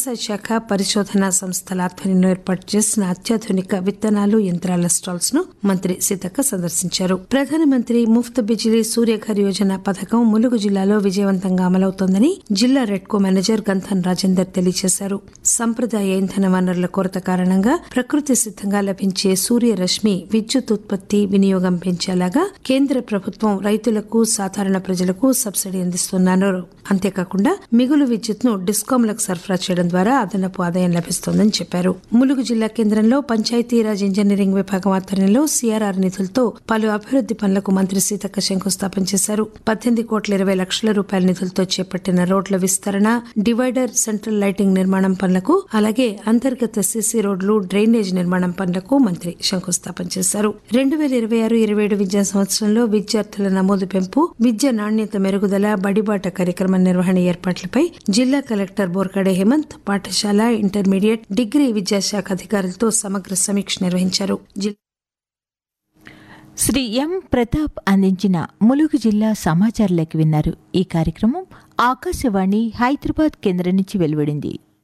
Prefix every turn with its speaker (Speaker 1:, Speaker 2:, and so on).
Speaker 1: వ్యవసాయ శాఖ పరిశోధనా సంస్థల ఆధ్వర్యంలో ఏర్పాటు చేసిన అత్యాధునిక విత్తనాలు యంత్రాల స్టాల్స్ ను మంత్రి సీతక్క సందర్శించారు ప్రధానమంత్రి ముఫ్త్ బిజిలీ సూర్యఘర్ యోజన పథకం ములుగు జిల్లాలో విజయవంతంగా అమలవుతోందని జిల్లా రెడ్కో మేనేజర్ గంధన్ రాజేందర్ తెలియజేశారు సంప్రదాయ ఇంధన వనరుల కొరత కారణంగా ప్రకృతి సిద్ధంగా లభించే సూర్యరశ్మి విద్యుత్ ఉత్పత్తి వినియోగం పెంచేలాగా కేంద్ర ప్రభుత్వం రైతులకు సాధారణ ప్రజలకు సబ్సిడీ అందిస్తున్నారు అంతేకాకుండా మిగులు విద్యుత్ ను డిస్కాంలకు సరఫరా చేయడం ద్వారా అదనపు ఆదాయం లభిస్తోందని చెప్పారు ములుగు జిల్లా కేంద్రంలో పంచాయతీరాజ్ ఇంజనీరింగ్ విభాగం ఆధ్వర్యంలో సీఆర్ఆర్ నిధులతో పలు అభివృద్ది పనులకు మంత్రి సీతక్క శంకుస్థాపన చేశారు పద్దెనిమిది కోట్ల ఇరవై లక్షల రూపాయల నిధులతో చేపట్టిన రోడ్ల విస్తరణ డివైడర్ సెంట్రల్ లైటింగ్ నిర్మాణం పనులకు అలాగే అంతర్గత సీసీ రోడ్లు డ్రైనేజ్ నిర్మాణం పనులకు మంత్రి శంకుస్థాపన చేశారు రెండు వేల ఇరవై ఆరు ఇరవై ఏడు విద్యా సంవత్సరంలో విద్యార్థుల నమోదు పెంపు విద్య నాణ్యత మెరుగుదల బడిబాట కార్యక్రమం నిర్వహణ ఏర్పాట్లపై జిల్లా కలెక్టర్ బోర్కడే హేమంత్ పాఠశాల ఇంటర్మీడియట్ డిగ్రీ విద్యాశాఖ అధికారులతో సమగ్ర సమీక్ష నిర్వహించారు జిల్లా
Speaker 2: శ్రీ ఎం ప్రతాప్ అందించిన ములుగు జిల్లా సమాచారాలకు విన్నారు ఈ కార్యక్రమం ఆకాశవాణి హైదరాబాద్ కేంద్రం నుంచి వెలువడింది